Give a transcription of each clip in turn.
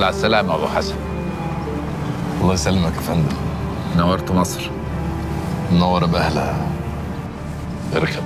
على السلامة يا أبو حسن الله يسلمك يا فندم نورت مصر منور بأهلها اركب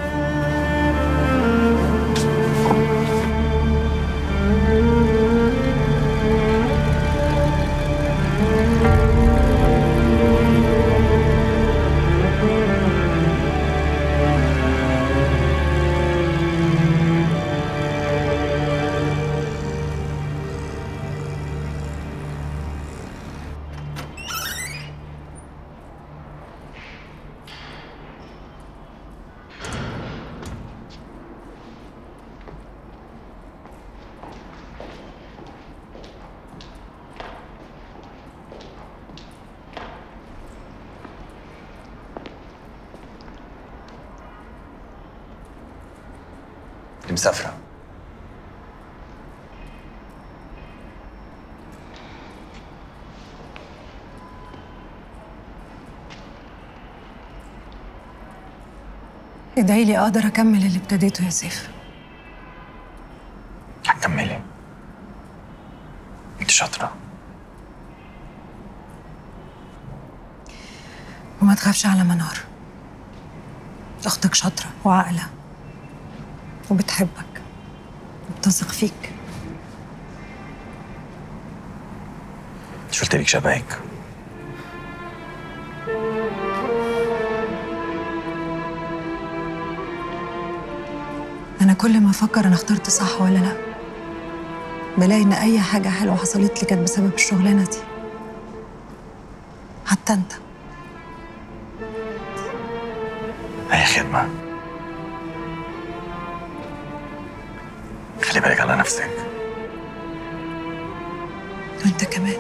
دي مسافرة ادعي لي اقدر اكمل اللي ابتديته يا سيف هتكملي انت شاطرة وما تخافش على منار اختك شاطره وعاقله وبتحبك وبتثق فيك مش قلت لك شبهك انا كل ما افكر انا اخترت صح ولا لا بلاقي ان اي حاجه حلوه حصلت لي كانت بسبب الشغلانه دي حتى انت أي خدمة خلي بالك على نفسك وانت كمان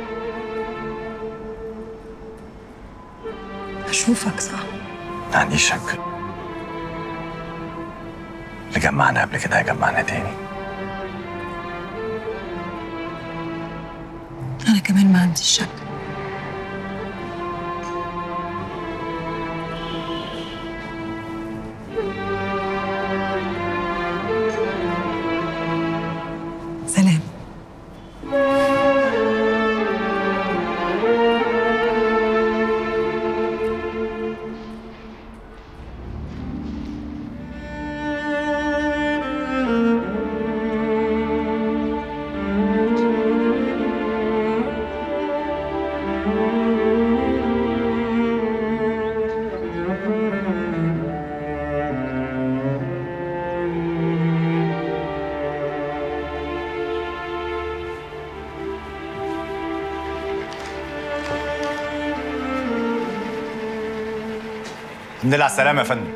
اشوفك صح ما عنديش شك اللي جمعنا قبل كده هيجمعنا تاني انا كمان ما عنديش شك سلام الحمد لله على السلامة يا فندم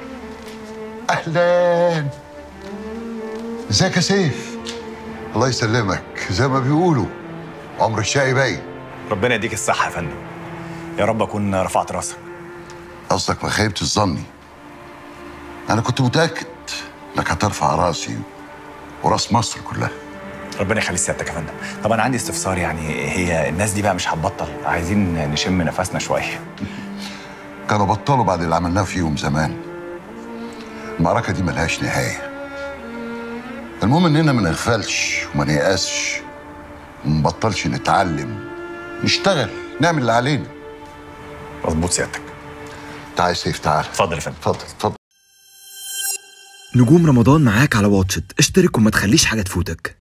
اهلا ازيك يا سيف الله يسلمك زي ما بيقولوا عمر الشقي باين ربنا يديك الصحة يا فندم يا رب أكون رفعت راسك قصدك ما خيبت الظني انا كنت متاكد انك هترفع راسي وراس مصر كلها ربنا يخلي سيادتك يا فندم طب أنا عندي استفسار يعني هي الناس دي بقى مش هتبطل عايزين نشم نفسنا شوية كانوا بطلوا بعد اللي عملناه فيهم زمان المعركه دي ملهاش نهايه المهم اننا ما نغفلش وما نيأسش وما نبطلش نتعلم نشتغل نعمل اللي علينا مظبوط سيادتك تعال يا سيف تعال اتفضل يا فندم اتفضل اتفضل نجوم رمضان معاك على واتشت اشترك وما تخليش حاجة تفوتك